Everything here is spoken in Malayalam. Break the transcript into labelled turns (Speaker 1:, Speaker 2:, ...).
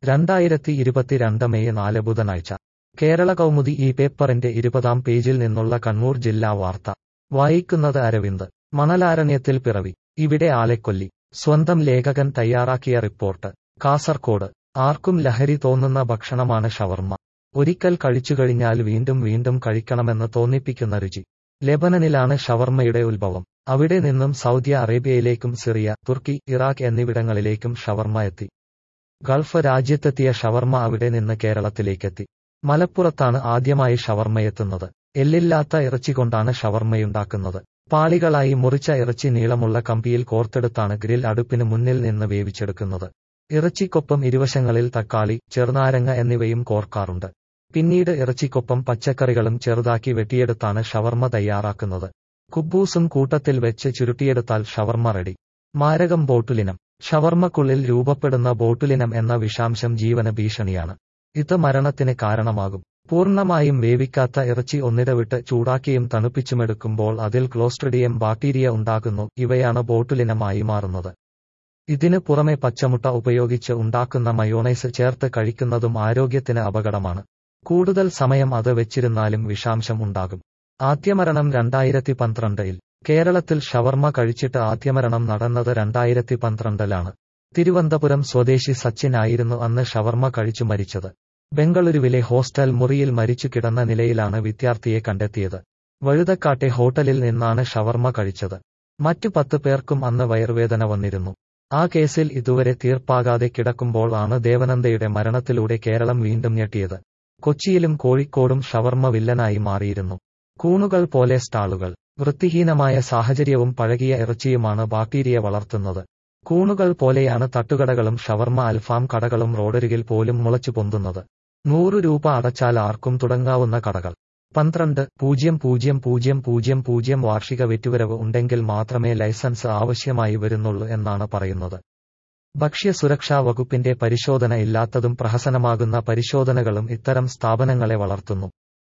Speaker 1: രണ്ടായിരത്തി ഇരുപത്തിരണ്ട് മെയ് നാല് ബുധനാഴ്ച കേരള കൗമുദി ഈ പേപ്പറിന്റെ ഇരുപതാം പേജിൽ നിന്നുള്ള കണ്ണൂർ ജില്ലാ വാർത്ത വായിക്കുന്നത് അരവിന്ദ് മണലാരണ്യത്തിൽ പിറവി ഇവിടെ ആളെക്കൊല്ലി സ്വന്തം ലേഖകൻ തയ്യാറാക്കിയ റിപ്പോർട്ട് കാസർകോട് ആർക്കും ലഹരി തോന്നുന്ന ഭക്ഷണമാണ് ഷവർമ്മ ഒരിക്കൽ കഴിച്ചുകഴിഞ്ഞാൽ വീണ്ടും വീണ്ടും കഴിക്കണമെന്ന് തോന്നിപ്പിക്കുന്ന രുചി ലെബനനിലാണ് ഷവർമ്മയുടെ ഉത്ഭവം അവിടെ നിന്നും സൗദി അറേബ്യയിലേക്കും സിറിയ തുർക്കി ഇറാഖ് എന്നിവിടങ്ങളിലേക്കും ഷവർമ്മ എത്തി ഗൾഫ് രാജ്യത്തെത്തിയ ഷവർമ്മ അവിടെ നിന്ന് കേരളത്തിലേക്കെത്തി മലപ്പുറത്താണ് ആദ്യമായി ഷവർമ്മയെത്തുന്നത് എല്ലില്ലാത്ത ഇറച്ചി കൊണ്ടാണ് ഷവർമ്മയുണ്ടാക്കുന്നത് പാളികളായി മുറിച്ച ഇറച്ചി നീളമുള്ള കമ്പിയിൽ കോർത്തെടുത്താണ് ഗ്രിൽ അടുപ്പിന് മുന്നിൽ നിന്ന് വേവിച്ചെടുക്കുന്നത് ഇറച്ചിക്കൊപ്പം ഇരുവശങ്ങളിൽ തക്കാളി ചെറുനാരങ്ങ എന്നിവയും കോർക്കാറുണ്ട് പിന്നീട് ഇറച്ചിക്കൊപ്പം പച്ചക്കറികളും ചെറുതാക്കി വെട്ടിയെടുത്താണ് ഷവർമ്മ തയ്യാറാക്കുന്നത് കുബൂസും കൂട്ടത്തിൽ വെച്ച് ചുരുട്ടിയെടുത്താൽ ഷവർമ്മ റെഡി മാരകം ബോട്ടുലിനം ഷവർമ്മക്കുള്ളിൽ രൂപപ്പെടുന്ന ബോട്ടുലിനം എന്ന വിഷാംശം ജീവന ഭീഷണിയാണ് ഇത് മരണത്തിന് കാരണമാകും പൂർണ്ണമായും വേവിക്കാത്ത ഇറച്ചി ഒന്നിടവിട്ട് ചൂടാക്കിയും തണുപ്പിച്ചുമെടുക്കുമ്പോൾ അതിൽ ക്ലോസ്ട്രിഡിയം ബാക്ടീരിയ ഉണ്ടാകുന്നു ഇവയാണ് ബോട്ടുലിനമായി മാറുന്നത് ഇതിന് പുറമെ പച്ചമുട്ട ഉപയോഗിച്ച് ഉണ്ടാക്കുന്ന മയോണൈസ് ചേർത്ത് കഴിക്കുന്നതും ആരോഗ്യത്തിന് അപകടമാണ് കൂടുതൽ സമയം അത് വെച്ചിരുന്നാലും വിഷാംശം ഉണ്ടാകും ആദ്യമരണം രണ്ടായിരത്തി പന്ത്രണ്ടിൽ കേരളത്തിൽ ഷവർമ്മ കഴിച്ചിട്ട് ആദ്യമരണം നടന്നത് രണ്ടായിരത്തി പന്ത്രണ്ടിലാണ് തിരുവനന്തപുരം സ്വദേശി സച്ചിൻ ആയിരുന്നു അന്ന് ഷവർമ്മ കഴിച്ചു മരിച്ചത് ബംഗളൂരുവിലെ ഹോസ്റ്റൽ മുറിയിൽ മരിച്ചു കിടന്ന നിലയിലാണ് വിദ്യാർത്ഥിയെ കണ്ടെത്തിയത് വഴുതക്കാട്ടെ ഹോട്ടലിൽ നിന്നാണ് ഷവർമ്മ കഴിച്ചത് മറ്റു പത്ത് പേർക്കും അന്ന് വയറുവേദന വന്നിരുന്നു ആ കേസിൽ ഇതുവരെ തീർപ്പാകാതെ കിടക്കുമ്പോൾ ആണ് ദേവനന്ദയുടെ മരണത്തിലൂടെ കേരളം വീണ്ടും ഞെട്ടിയത് കൊച്ചിയിലും കോഴിക്കോടും ഷവർമ്മ വില്ലനായി മാറിയിരുന്നു കൂണുകൾ പോലെ സ്റ്റാളുകൾ വൃത്തിഹീനമായ സാഹചര്യവും പഴകിയ ഇറച്ചിയുമാണ് ബാക്ടീരിയ വളർത്തുന്നത് കൂണുകൾ പോലെയാണ് തട്ടുകടകളും ഷവർമ്മ അൽഫാം കടകളും റോഡരികിൽ പോലും മുളച്ചു പൊന്തുന്നത് നൂറു രൂപ അടച്ചാൽ ആർക്കും തുടങ്ങാവുന്ന കടകൾ പന്ത്രണ്ട് പൂജ്യം പൂജ്യം പൂജ്യം പൂജ്യം പൂജ്യം വാർഷിക വിറ്റുവരവ് ഉണ്ടെങ്കിൽ മാത്രമേ ലൈസൻസ് ആവശ്യമായി വരുന്നുള്ളൂ എന്നാണ് പറയുന്നത് ഭക്ഷ്യ സുരക്ഷാ വകുപ്പിന്റെ പരിശോധന ഇല്ലാത്തതും പ്രഹസനമാകുന്ന പരിശോധനകളും ഇത്തരം സ്ഥാപനങ്ങളെ വളർത്തുന്നു